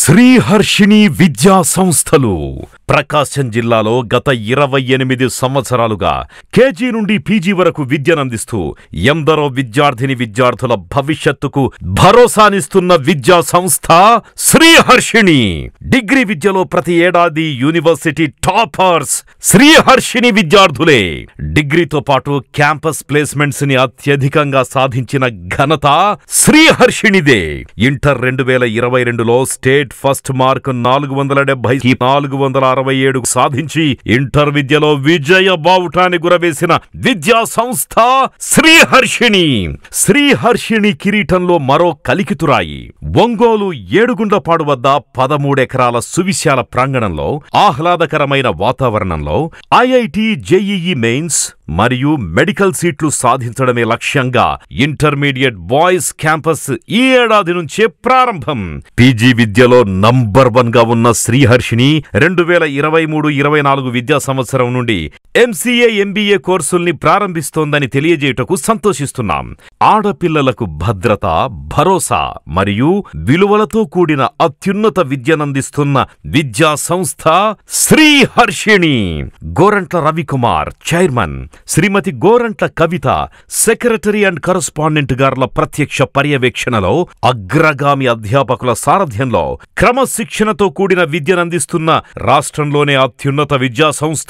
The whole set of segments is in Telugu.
శ్రీహర్షిణి విద్యా సంస్థలు ప్రకాశం జిల్లాలో గత ఇరవై ఎనిమిది సంవత్సరాలుగా కేజీ నుండి పీజీ వరకు విద్యనందిస్తూ ఎందరో విద్యార్థిని విద్యార్థుల భవిష్యత్తుకు భరోసానిస్తున్న విద్యా సంస్థ శ్రీహర్షిణి డిగ్రీ విద్యలో ప్రతి ఏడాది యూనివర్సిటీ టాపర్స్ శ్రీహర్షిని విద్యార్థులే డిగ్రీతో పాటు క్యాంపస్ ప్లేస్మెంట్స్ ని అత్యధికంగా సాధించిన ఘనత శ్రీహర్షినిదే ఇంటర్ రెండు వేల ఇరవై రెండులో స్టేట్ ఫస్ట్ మార్క్ నాలుగు వందల డెబ్బై నాలుగు వందల అరవై ఏడు సాధించి ఇంటర్ విద్యలో విజయ బావుటాన్ని గురవేసిన విద్యా సంస్థ శ్రీహర్షిణి శ్రీహర్షిణి కిరీటంలో మరో కలికితురాయి ఒంగోలు ఏడుగుండ్లపాడు వద్ద పదమూడెకరాల సువిశాల ప్రాంగణంలో ఆహ్లాదకరమైన వాతావరణంలో ఐఐటి జేఈఈ మెయిన్స్ మరియు మెడికల్ సీట్లు సాధించడమే లక్ష్యంగా ఇంటర్మీడియట్ బాయ్స్ క్యాంపస్ ఈ ఏడాది నుంచే ప్రారంభం పీజీ విద్యలో నంబర్ వన్ గా ఉన్న శ్రీహర్షిని రెండు వేల ఇరవై మూడు ఇరవై నాలుగు విద్యా సంవత్సరం నుండి ఎంసీఏ ఎంబీఏ కోర్సుల్ని ప్రారంభిస్తోందని తెలియజేయటకు సంతోషిస్తున్నాం ఆడపిల్లలకు భద్రత భరోసా మరియు విలువలతో కూడిన అత్యున్నత విద్యనందిస్తున్న విద్యా సంస్థ Sriharshini Gorantla Ravikumar chairman Shrimati Gorantla Kavitha secretary and correspondent గార్ల ప్రత్యక్ష పర్యవేక్షణలో అగ్రగామి అధ్యాపకుల సారథ్యంలో క్రమశిక్షణతో కూడిన విద్యనందిస్తున్న రాష్ట్రంలోనే అత్యున్నత విద్యా సంస్థ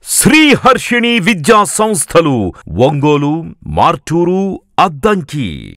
శ్రీహర్షిణి విద్యా సంస్థలు ఒంగోలు మార్టూరు అద్దంకి